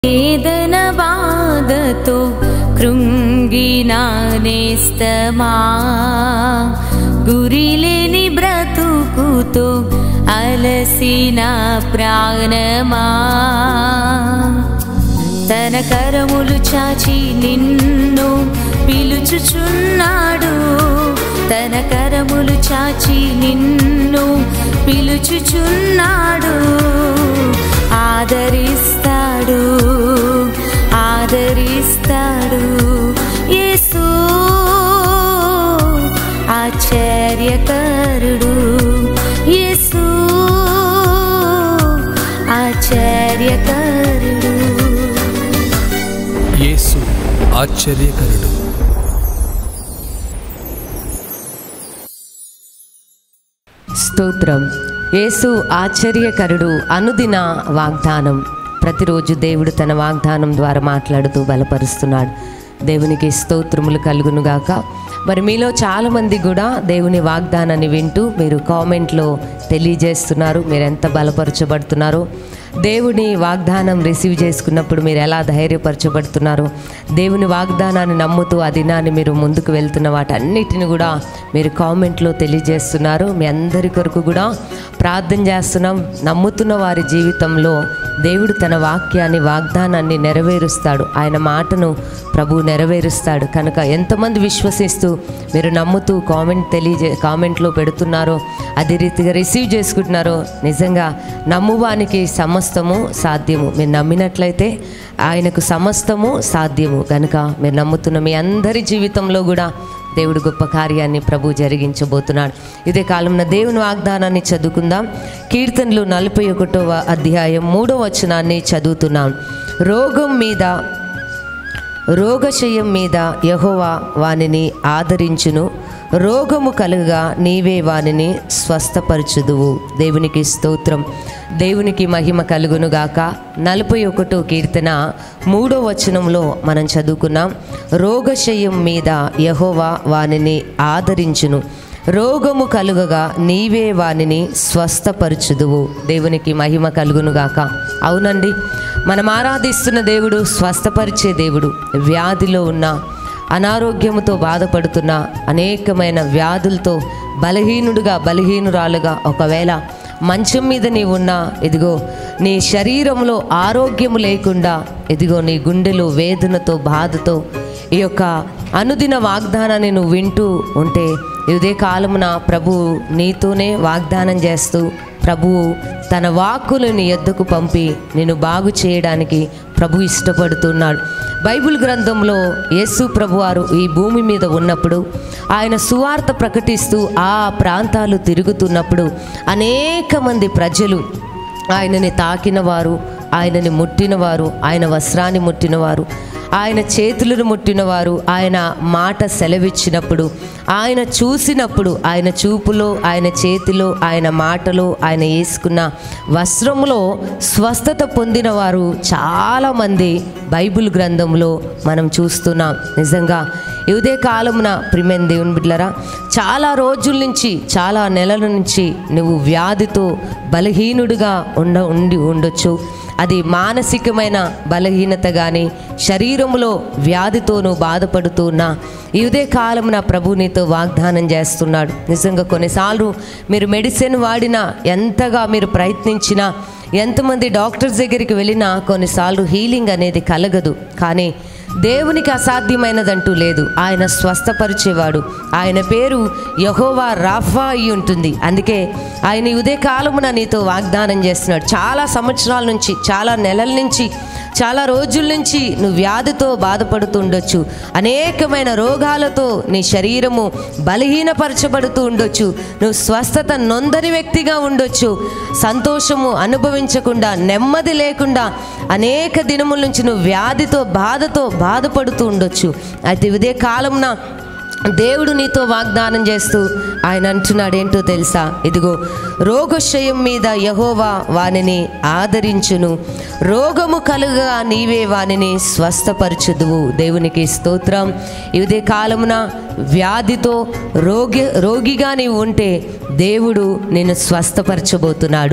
వేదన బాధతో కృంగిన నేస్తమా గురిలేని బ్రతుకుతో అలసిన ప్రాణమా తన కరములు చాచి నిన్ను పిలుచుచున్నాడు తన కరములు చాచి నిన్ను పిలుచుచున్నాడు ఆదరిస్తాడు ఆదరిస్తాడు యేసు ఆశ్చర్యకరుడు యేసు ఆశ్చర్యకరుడు యేసు ఆశ్చర్యకరుడు స్తోత్రం యేసు ఆశ్చర్యకరుడు అనుదిన వాగ్దానం ప్రతిరోజు దేవుడు తన వాగ్దానం ద్వారా మాట్లాడుతూ బలపరుస్తున్నాడు దేవునికి స్తోత్రములు కలుగునుగాక మరి మీలో చాలామంది కూడా దేవుని వాగ్దానాన్ని వింటూ మీరు కామెంట్లో తెలియజేస్తున్నారు మీరు ఎంత బలపరచబడుతున్నారో దేవుని వాగ్దానం రిసీవ్ చేసుకున్నప్పుడు మీరు ఎలా ధైర్యపరచబడుతున్నారు దేవుని వాగ్దానాన్ని నమ్ముతూ ఆ దినాన్ని మీరు ముందుకు వెళ్తున్న వాటన్నిటిని కూడా మీరు కామెంట్లో తెలియజేస్తున్నారు మీ అందరి కొరకు కూడా ప్రార్థన చేస్తున్నాం నమ్ముతున్న వారి జీవితంలో దేవుడు తన వాక్యాన్ని వాగ్దానాన్ని నెరవేరుస్తాడు ఆయన మాటను ప్రభు నెరవేరుస్తాడు కనుక ఎంతమంది విశ్వసిస్తూ మీరు నమ్ముతూ కామెంట్ తెలియజే కామెంట్లో పెడుతున్నారో అదే రీతిగా రిసీవ్ చేసుకుంటున్నారో నిజంగా నమ్మువానికి సమస్తము సాధ్యము మీరు నమ్మినట్లయితే ఆయనకు సమస్తము సాధ్యము కనుక మీరు నమ్ముతున్న మీ అందరి జీవితంలో కూడా దేవుడు గొప్ప కార్యాన్ని ప్రభు జరిగించబోతున్నాడు ఇదే కాలంలో దేవుని వాగ్దానాన్ని చదువుకుందాం కీర్తనలు నలభై ఒకటవ అధ్యాయం మూడవ వచనాన్ని చదువుతున్నాం రోగం మీద రోగశయం మీద యహోవా వానిని ఆదరించును రోగము కలుగా నీవే వానిని స్వస్థపరచుదువు దేవునికి స్తోత్రం దేవునికి మహిమ కలుగునుగాక నలభై ఒకటో కీర్తన మూడో వచనంలో మనం చదువుకున్నాం రోగశయం మీద యహోవా వానిని ఆదరించును రోగము కలుగగా నీవే వానిని స్వస్థపరచుదువు దేవునికి మహిమ కలుగునుగాక అవునండి మనం ఆరాధిస్తున్న దేవుడు స్వస్థపరిచే దేవుడు వ్యాధిలో ఉన్న అనారోగ్యముతో బాధపడుతున్న అనేకమైన వ్యాధులతో బలహీనుడుగా బలహీనురాలుగా ఒకవేళ మంచం మీద నీవు ఉన్నా ఇదిగో నీ శరీరంలో ఆరోగ్యము లేకుండా ఇదిగో నీ గుండెలో వేదనతో బాధతో ఈ యొక్క అనుదిన వాగ్దానాన్ని నువ్వు వింటూ ఉంటే ఇదే కాలమున ప్రభు నీతోనే వాగ్దానం చేస్తూ ప్రభువు తన వాక్కులు నీ ఎద్దుకు పంపి నిన్ను బాగు చేయడానికి ప్రభు ఇష్టపడుతున్నాడు బైబిల్ గ్రంథంలో యేసు ప్రభువారు ఈ భూమి మీద ఉన్నప్పుడు ఆయన సువార్త ప్రకటిస్తూ ఆ ప్రాంతాలు తిరుగుతున్నప్పుడు అనేక మంది ప్రజలు ఆయనని తాకినవారు ఆయనని ముట్టినవారు ఆయన వస్త్రాన్ని ముట్టినవారు ఆయన చేతులను ముట్టినవారు ఆయన మాట సెలవిచ్చినప్పుడు ఆయన చూసినప్పుడు ఆయన చూపులో ఆయన చేతిలో ఆయన మాటలో ఆయన వేసుకున్న వస్త్రములో స్వస్థత పొందినవారు చాలామంది బైబిల్ గ్రంథంలో మనం చూస్తున్నాం నిజంగా ఇదే కాలమున ప్రిమెన్ దేవుని బిడ్డలరా చాలా రోజుల నుంచి చాలా నెలల నుంచి నువ్వు వ్యాధితో బలహీనుడిగా ఉండ ఉండి ఉండొచ్చు అది మానసికమైన బలహీనత కానీ శరీరంలో వ్యాధితోనూ బాధపడుతూ ఉన్నా ఇదే కాలమున ప్రభు నీతో వాగ్దానం చేస్తున్నాడు నిజంగా కొన్నిసార్లు మీరు మెడిసిన్ వాడినా ఎంతగా మీరు ప్రయత్నించినా ఎంతమంది డాక్టర్స్ దగ్గరికి వెళ్ళినా కొన్నిసార్లు హీలింగ్ అనేది కలగదు కానీ దేవునికి అసాధ్యమైనదంటూ లేదు ఆయన స్వస్థపరిచేవాడు ఆయన పేరు యహోవా రాఫా అయి ఉంటుంది అందుకే ఆయన ఈ ఉదయ కాలమున నీతో వాగ్దానం చేస్తున్నాడు చాలా సంవత్సరాల నుంచి చాలా నెలల నుంచి చాలా రోజుల నుంచి నువ్వు వ్యాధితో బాధపడుతూ ఉండొచ్చు అనేకమైన రోగాలతో నీ శరీరము బలహీనపరచబడుతూ ఉండొచ్చు నువ్వు స్వస్థత నొందని వ్యక్తిగా ఉండొచ్చు సంతోషము అనుభవించకుండా నెమ్మది లేకుండా అనేక దినముల నుంచి నువ్వు వ్యాధితో బాధతో బాధపడుతూ ఉండొచ్చు అయితే ఇదే కాలంన దేవుడు నీతో వాగ్దానం చేస్తూ ఆయన అంటున్నాడు ఏంటో తెలుసా ఇదిగో రోగశయం మీద యహోవా వానిని ఆదరించును రోగము కలుగా నీవే వానిని స్వస్థపరచుదువు దేవునికి స్తోత్రం ఇదే కాలమున వ్యాధితో రోగి రోగిగా నీవు ఉంటే దేవుడు నిన్ను స్వస్థపరచబోతున్నాడు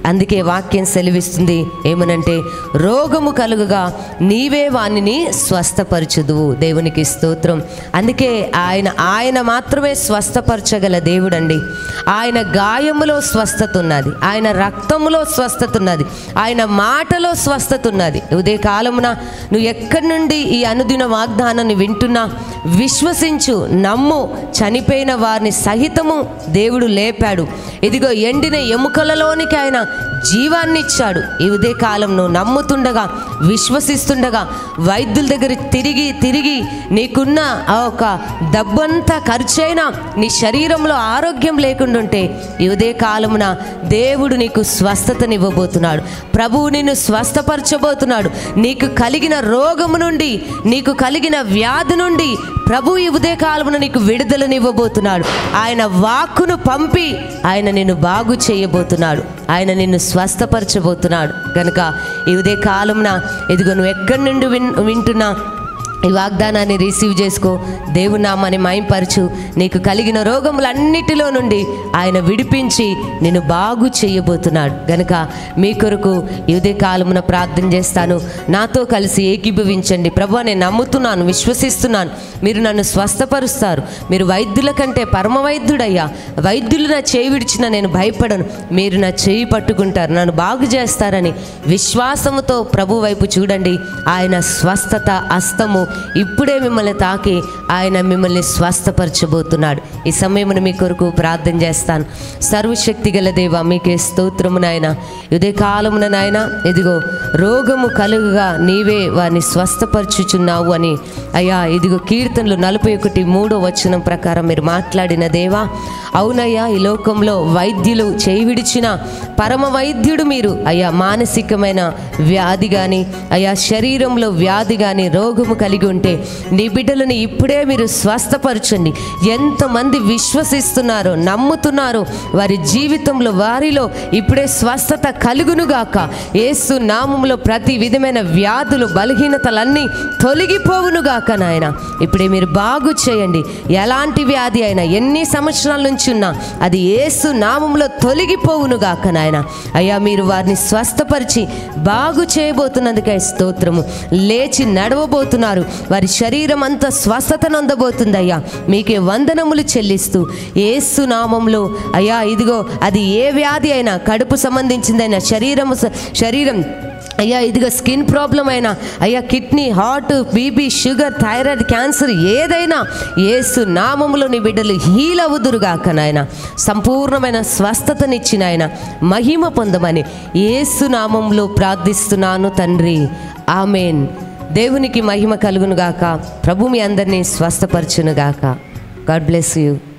అందుకే వాక్యం సెలవిస్తుంది ఏమనంటే రోగము కలుగుగా నీవే వానిని స్వస్థపరచుదువు దేవునికి స్తోత్రం అందుకే ఆయన ఆయన మాత్రమే స్వస్థపరచగల దేవుడండి ఆయన గాయములో స్వస్థత ఉన్నది ఆయన రక్తములో స్వస్థత ఉన్నది ఆయన మాటలో స్వస్థత ఉన్నది ఉదయ కాలమున నువ్వు ఎక్కడి నుండి ఈ అనుదిన వాగ్దానాన్ని వింటున్నా విశ్వసించు నమ్ము చనిపోయిన వారిని సహితము దేవుడు లేపాడు ఇదిగో ఎండిన ఎముకలలోనికి ఆయన జీవాన్ని ఇచ్చాడు ఈ ఉదయ కాలం నువ్వు నమ్ముతుండగా విశ్వసిస్తుండగా వైద్యుల దగ్గర తిరిగి తిరిగి నీకున్న ఆ ఒక డబ్బంతా ఖర్చైనా నీ శరీరంలో ఆరోగ్యం లేకుండా ఉంటే ఈ ఉదయ కాలమున దేవుడు నీకు స్వస్థతనివ్వబోతున్నాడు ప్రభువు నిన్ను స్వస్థపరచబోతున్నాడు నీకు కలిగిన రోగము నుండి నీకు కలిగిన వ్యాధి నుండి ప్రభు ఈ ఉదయ కాలమున నీకు విడుదలనివ్వబోతున్నాడు ఆయన వాక్కును పంపి ఆయన నిన్ను బాగు చేయబోతున్నాడు ఆయన నిన్ను స్వస్థపరచబోతున్నాడు కనుక ఈ ఉదయ కాలమున ఇదిగో నువ్వు ఎక్కడి నుండి విన్ వింటున్నా ఈ వాగ్దానాన్ని రిసీవ్ చేసుకో దేవుని నామాన్ని మాయంపరచు నీకు కలిగిన రోగములన్నిటిలో నుండి ఆయన విడిపించి నిన్ను బాగు చేయబోతున్నాడు గనుక మీ కొరకు ఈ ఉదయ కాలమున ప్రార్థన చేస్తాను నాతో కలిసి ఏకీభవించండి ప్రభు నేను నమ్ముతున్నాను విశ్వసిస్తున్నాను మీరు నన్ను స్వస్థపరుస్తారు మీరు వైద్యుల కంటే పరమ వైద్యుడయ్యా వైద్యులు నా చేయి విడిచిన నేను భయపడను మీరు నా చేయి పట్టుకుంటారు నన్ను బాగు చేస్తారని విశ్వాసముతో ప్రభు వైపు చూడండి ఆయన స్వస్థత హస్తము ఇప్పుడే మిమ్మల్ని తాకి ఆయన మిమ్మల్ని స్వస్థపరచబోతున్నాడు ఈ సమయమును మీ కొరకు ప్రార్థన చేస్తాను సర్వశక్తి గల దేవ మీకే స్తోత్రము నాయన ఇదే కాలమున నాయన ఇదిగో రోగము కలుగుగా నీవే వారిని స్వస్థపరచుచున్నావు అని అయ్యా ఇదిగో కీర్తనలు నలభై ఒకటి మూడో వచనం ప్రకారం మీరు మాట్లాడిన దేవా అవునయ్యా ఈ లోకంలో వైద్యులు చేయి విడిచిన పరమ వైద్యుడు మీరు అయ్యా మానసికమైన వ్యాధి కానీ అయ్యా శరీరంలో వ్యాధి కానీ రోగము కలిగి ఉంటే నీ బిడ్డలను ఇప్పుడే మీరు స్వస్థపరచండి ఎంతమంది విశ్వసిస్తున్నారో నమ్ముతున్నారో వారి జీవితంలో వారిలో ఇప్పుడే స్వస్థత కలుగునుగాక ఏసు నామంలో ప్రతి విధమైన వ్యాధులు బలహీనతలన్నీ తొలగిపోవునుగాక నాయన ఇప్పుడే మీరు బాగు చేయండి ఎలాంటి వ్యాధి అయినా ఎన్ని సంవత్సరాల నుంచి ఉన్నా అది ఏసు నామంలో తొలగిపోవునుగాక నాయన అయ్యా మీరు వారిని స్వస్థపరిచి బాగు చేయబోతున్నందుకే స్తోత్రము లేచి నడవబోతున్నారు వారి శరీరం అంతా స్వస్థతను అందబోతుంది అయ్యా మీకే వందనములు చెల్లిస్తూ ఏసు నామంలో అయ్యా ఇదిగో అది ఏ వ్యాధి అయినా కడుపు సంబంధించిందైనా శరీరం శరీరం అయ్యా ఇదిగో స్కిన్ ప్రాబ్లం అయినా అయ్యా kidney heart BP sugar thyroid cancer ఏదైనా ఏసు నామములో నీ బిడ్డలు హీల్ అవుదురుగాక నాయన సంపూర్ణమైన స్వస్థతనిచ్చిన ఆయన మహిమ పొందమని ఏసు నామంలో ప్రార్థిస్తున్నాను తండ్రి ఆమెన్ దేవునికి మహిమ కలుగునుగాక ప్రభు మీ అందరినీ స్వస్థపరచునుగాక గాడ్ బ్లెస్ యూ